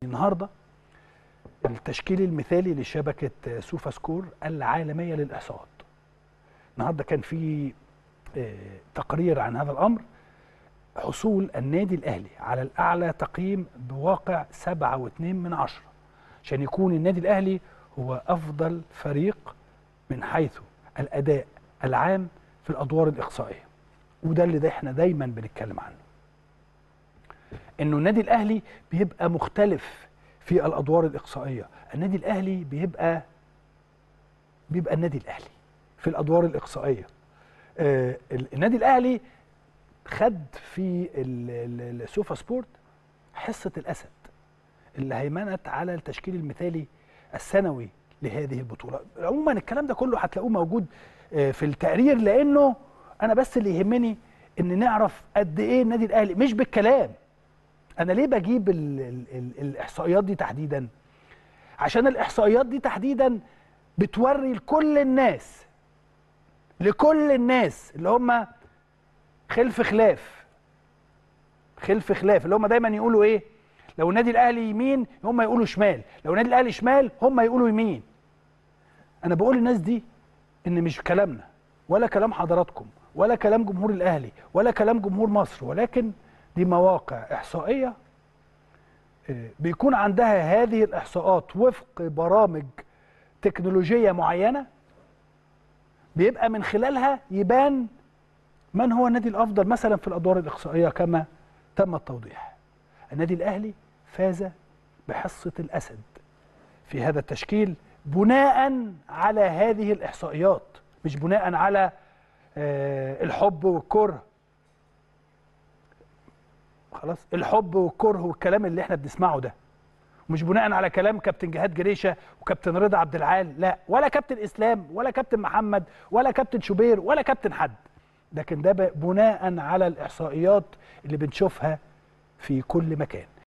النهارده التشكيل المثالي لشبكه سوفا سكور العالميه للاحصاءات النهارده كان في آه، تقرير عن هذا الامر حصول النادي الاهلي على الاعلى تقييم بواقع 7.2 من عشرة عشان يكون النادي الاهلي هو افضل فريق من حيث الاداء العام في الادوار الاقصائيه وده اللي ده احنا دايما بنتكلم عنه انه النادي الاهلي بيبقى مختلف في الادوار الاقصائيه النادي الاهلي بيبقى بيبقى النادي الاهلي في الادوار الاقصائيه آه ال- النادي الاهلي خد في ال- ال- السوفا سبورت حصه الاسد اللي هيمنت على التشكيل المثالي السنوي لهذه البطوله عموما الكلام ده كله هتلاقوه موجود آه، في التقرير لانه انا بس اللي يهمني ان نعرف قد ايه النادي الاهلي مش بالكلام انا ليه بجيب ال ال ال الاحصائيات دي تحديدا عشان الاحصائيات دي تحديدا بتوري لكل الناس لكل الناس اللي هم خلف خلاف خلف خلاف اللي هم دايما يقولوا ايه لو النادي الاهلي يمين هم يقولوا شمال لو النادي الاهلي شمال هم يقولوا يمين انا بقول للناس دي ان مش كلامنا ولا كلام حضراتكم ولا كلام جمهور الاهلي ولا كلام جمهور مصر ولكن دي مواقع احصائيه آه، بيكون عندها هذه الاحصاءات وفق برامج تكنولوجيه معينه بيبقى من خلالها يبان من هو النادي الافضل مثلا في الادوار الاقصائيه كما تم التوضيح النادي الاهلي فاز بحصه الاسد في هذا التشكيل بناء على هذه الاحصائيات مش بناء على آه، الحب والكره خلاص الحب والكره والكلام اللي احنا بنسمعه ده مش بناء على كلام كابتن جهاد جريشه وكابتن رضا عبد العال لا ولا كابتن اسلام ولا كابتن محمد ولا كابتن شوبير ولا كابتن حد لكن ده ب- بناء على الاحصائيات اللي بنشوفها في كل مكان